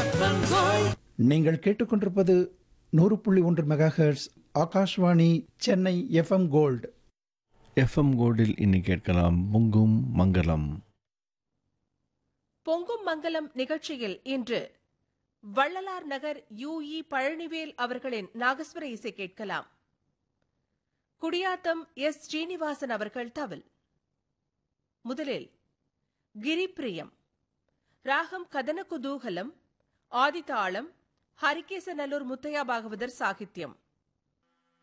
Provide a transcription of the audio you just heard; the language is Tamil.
நீங்கள் கேட்டுக்கொண்டிருப்பது நூறு புள்ளி ஒன்று megahertz Akashvani Chennai FM gold FM கோல்டில் இன்னி கேட்கலாம் பொங்கும் மங்களம் பொங்கும் மங்கலம் நிகழ்ச்சியில் இன்று வள்ளலார் நகர் யூஇ பழனிவேல் அவர்களின் நாகஸ்வர இசை கேட்கலாம் குடியாத்தம் எஸ் ஸ்ரீனிவாசன் அவர்கள் தவில் முதலில் கிரிப்பிரியம் ராகம் கதன குதூகலம் ஆதிதாளம் ஹரிகேசநல்லூர் முத்தையா பாகவதர் சாகித்யம்